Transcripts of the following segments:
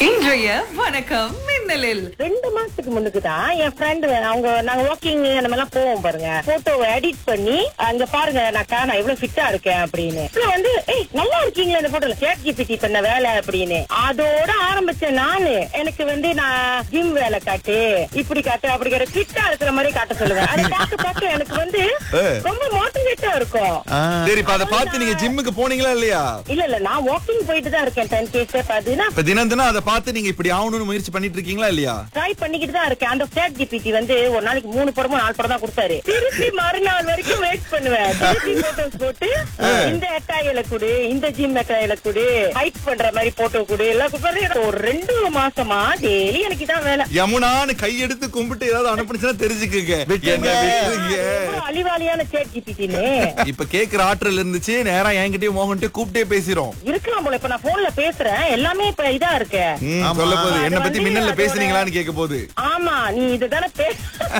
இன்றைய வணக்கம் மின்னலில் ரெண்டு மாசத்துக்கு முன்னுக்கு தான் என் ஃப்ரெண்ட் அவங்க நாங்க வாக்கிங் அந்த மாதிரிலாம் போவோம் பாருங்க போட்டோவை எடிட் பண்ணி அங்க பாருங்க நாக்கா நான் இவ்வளவு ஃபிட்டா இருக்கேன் அப்படின்னு அப்புறம் வந்து ஏய் நல்லா இருக்கீங்களா இந்த போட்டோல சேட் ஜிபிடி பண்ண வேலை அப்படின்னு அதோட ஆரம்பிச்ச நானு எனக்கு வந்து நான் ஜிம் வேலை காட்டு இப்படி காட்டு அப்படி காட்டு ஃபிட்டா இருக்கிற மாதிரி காட்ட சொல்லுவேன் அதை பார்க்க பார்க்க எனக்கு வந்து ரொம்ப மோட்டிவேட்டா இருக்கும் சரி இப்ப அதை பார்த்து நீங்க ஜிம்முக்கு போனீங்களா இல்லையா இல்ல இல்ல நான் வாக்கிங் போயிட்டு தான் இருக்கேன் டென் கே ஸ்டெப் அதுனா இப்ப தினம் தினம் அதை பார்த்து நீங்க இப்படி ஆகணும்னு முயற்சி பண்ணிட்டு இருக்கீங்களா இல்லையா ட்ரை பண்ணிக்கிட்டு தான் இருக்கேன் அந்த சேட் ஜிபிடி வந்து ஒரு நாளைக்கு மூணு படமும் நாலு படம் தான் கொடுத்தாரு திருப்பி மறுநாள் வரைக்கும் வெயிட் பண்ணுவேன் திருப்பி போட்டோஸ் போட்டு இந்த எட்டாயில கொடு இந்த ஜிம் எட்டாயில கொடு ஹைட் பண்ற மாதிரி போட்டோ கொடு எல்லாம் கொடுப்பாரு எனக்கு ஒரு ரெண்டு மாசமா டெய்லி எனக்கு இதான் வேலை யமுனான்னு கையெடுத்து கும்பிட்டு ஏதாவது அனுப்புனுச்சுன்னா தெரிஞ்சுக்கங்க என்ன விட்டுருங்க. எவ்வளவு அழிவாளியான சேட் ஜிபிடின்னு இப்ப கேக்குற ஆற்றல் இருந்துச்சு நேரா என்கிட்டயும் மோகன்ட்டு கூப்பிட்டே பேசிரும் இருக்கலாம் போல இப்ப நான் போன்ல பேசுறேன் எல்லாமே இப்ப இதா இருக்கு ம், சொல்ல போகுது என்ன அது பத்தி வந்து மின்னல்ல அதோட- பேசுனீங்களான்னு கேட்க போகுது ஆமா நீ இதுதானே பேச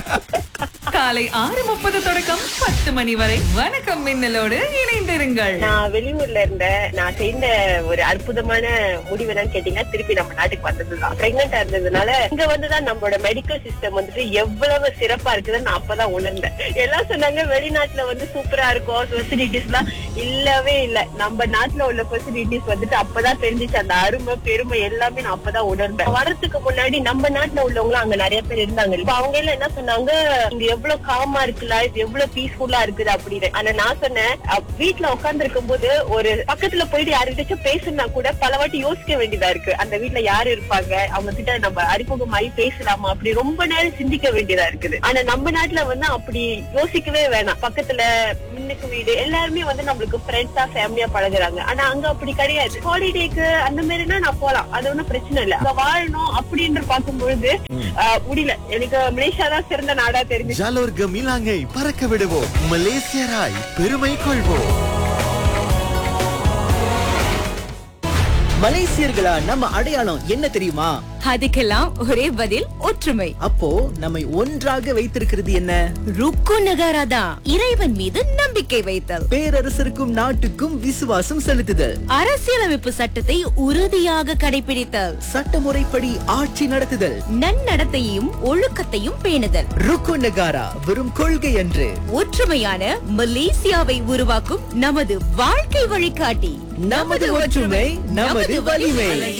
காலை ஆறு முப்பது தொடக்கம் பத்து மணி வரை வணக்கம் மின்னலோடு இணைந்திருங்கள் நான் வெளியூர்ல இருந்தேன் நான் செய்த ஒரு அற்புதமான முடிவு என்னன்னு கேட்டீங்கன்னா திருப்பி நம்ம நாட்டுக்கு வந்ததுதான் பிரெக்னெண்டா இருந்ததுனால இங்க வந்துதான் நம்மளோட மெடிக்கல் சிஸ்டம் வந்துட்டு எவ்வளவு சிறப்பா இருக்குதுன்னு நான் அப்பதான் உணர்ந்தேன் எல்லாம் சொன்னாங்க வெளிநாட்டுல வந்து சூப்பரா இருக்கும் ஃபெசிலிட்டிஸ் எல்லாம் இல்லவே இல்ல நம்ம நாட்டுல உள்ள ஃபெசிலிட்டிஸ் வந்துட்டு அப்பதான் தெரிஞ்சுச்சு அந்த அருமை பெருமை எல்லாமே நான் அப்பதான் உணர்ந்தேன் வரதுக்கு முன்னாடி நம்ம நாட்டுல உள்ளவங்களும் அங்க நிறைய பேர் இருந்தாங்க இப்ப அவங்க எல்லாம் என்ன சொன்னாங்க இங்க எவ்வளவு காமா இருக்கு லைஃப் எவ்வளவு பீஸ்ஃபுல்லா இருக்குது அப்படின்னு ஆனா நான் சொன்னேன் அப்~ வீட்ல உட்கார்ந்து இருக்கும்போது ஒரு பக்கத்துல போயிட்டு யாருக்கிட்டாச்சும் பேசுனா கூட பல வாட்டி யோசிக்க வேண்டியதா இருக்கு அந்த வீட்ல யாரு இருப்பாங்க அவங்க கிட்ட நம்ம அறிமுகமாயி பேசலாமா அப்படி ரொம்ப நேரம் சிந்திக்க வேண்டியதா இருக்குது ஆனா நம்ம நாட்டுல வந்து அப்படி யோசிக்கவே வேணாம் பக்கத்துல முன்னுக்கு வீடு எல்லாருமே வந்து நம்மளுக்கு ஃப்ரெண்ட்ஸா ஃபேமிலியா பழகுறாங்க ஆனா அங்க அப்படி கிடையாது ஹாலிடேக்கு அந்த மாதிரினா நான் போலாம் அது ஒண்ணும் பிரச்சனை இல்ல அங்க வாழணும் அப்படின்னு பார்க்கும்பொழுது ஆஹ், முடியல எனக்கு மலேசியா தான் சிறந்த நாடா தெரிஞ்சு ஜாலோர் கமிலாங்கை பறக்க விடுவோம் மலேசியராய் பெருமை கொள்வோம் மலேசியர்களா நம்ம அடையாளம் என்ன தெரியுமா அதுக்கெல்லாம் ஒரே பதில் ஒற்றுமை அப்போ நம்மை ஒன்றாக வைத்திருக்கிறது என்ன ருக்கு நகாராதா இறைவன் மீது நம்பிக்கை வைத்தல் பேரரசருக்கும் நாட்டுக்கும் விசுவாசம் செலுத்துதல் அரசியலமைப்பு சட்டத்தை உறுதியாக கடைபிடித்தல் சட்டமுறைப்படி ஆட்சி நடத்துதல் நன்னடத்தையும் ஒழுக்கத்தையும் பேணுதல் ருக்கு நகாரா வெறும் கொள்கை அன்று ஒற்றுமையான மலேசியாவை உருவாக்கும் நமது வாழ்க்கை வழிகாட்டி நமது ஒற்றுமை நமது வலிமை